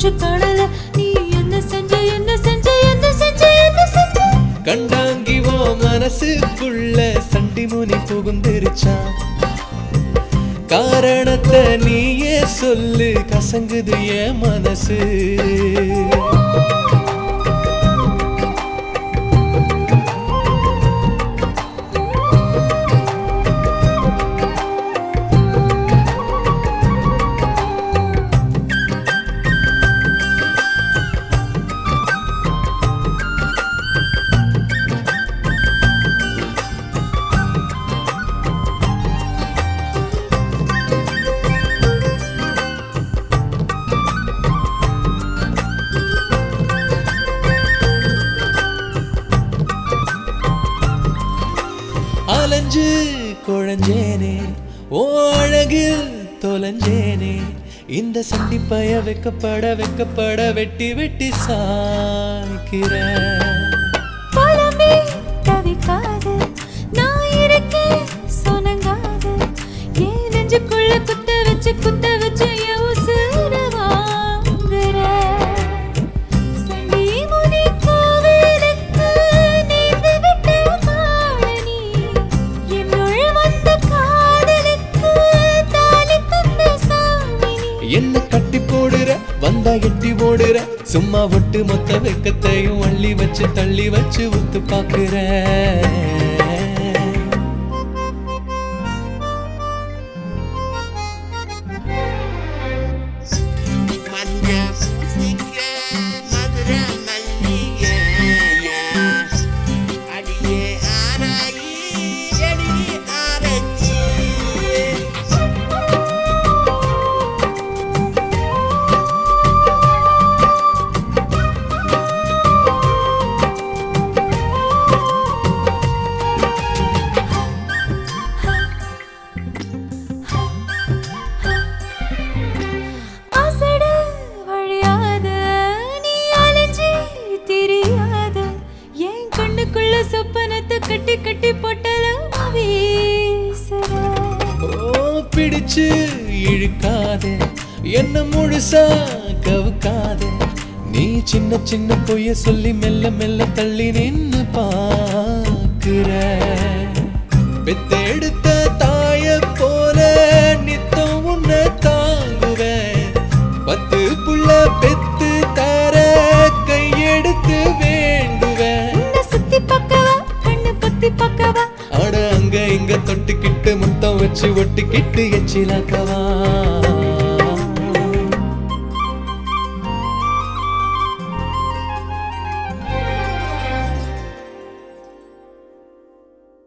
மூச்சு காணல நீ என்ன செஞ்ச என்ன செஞ்ச என்ன செஞ்ச என்ன செஞ்ச கண்டாங்கி ஓ மனசுக்குள்ள சண்டி முனி புகுந்திருச்சான் காரணத்தை நீயே சொல்லு கசங்குது என் மனசு அலைஞ்சு குழஞ்சேனே ஓ அழகில் தொலைஞ்சேனே இந்த சண்டிப்பய வெக்கப்பட வெக்கப்பட வெட்டி வெட்டி சாய்க்கிறேன் புலம்பி தவிக்காது நான் இருக்கேன் சொனங்காது என் நெஞ்சுக்குள்ள குத்த வச்சு குத்த வச்சு என் உசுர வாங்குற சண்டி முனி கோவிலுக்கு நேர்ந்து விட்ட மாழனி என்னுள் வந்த காதலுக்கு தாலி தந்த சாமி நீ. என்ன கட்டி போடுற வந்தா எட்டி ஓடுற சும்மா ஒட்டு மொத்த வெக்கத்தையும் அள்ளி வச்சு தள்ளி வச்சு உத்து பாக்குற மஞ்ச பூசிக்க மதுர மல்லிகை அடியே ஆராயி எடி ஆரச்சி அசட வழியாத நீ அலைஞ்சி தெரியாத என் கண்ணுக்குள்ள சொப்பனத்தை கட்டி கட்டி பொட்டலம் வீசுற ஓ பிடிச்சு இழுக்காதே என்ன முழுசா கவுக்காதே நீ சின்ன சின்ன பொய்ய சொல்லி மெல்ல மெல்ல தள்ளி நின்னு பாக்குற பெத்தெடுத்த தாய போல நித்தம் உன்னை தாங்குவேன் பத்து புள்ள பெத்து தர கையெடுத்து வேண்டுவேன் உன்னை சுத்தி பார்க்கவா கண்ணு பொத்தி பார்க்கவா அட அங்க இங்க தொட்டுக்கிட்டு முத்தம் வச்சு ஒட்டிக்கிட்டு எச்சிலாக்கவா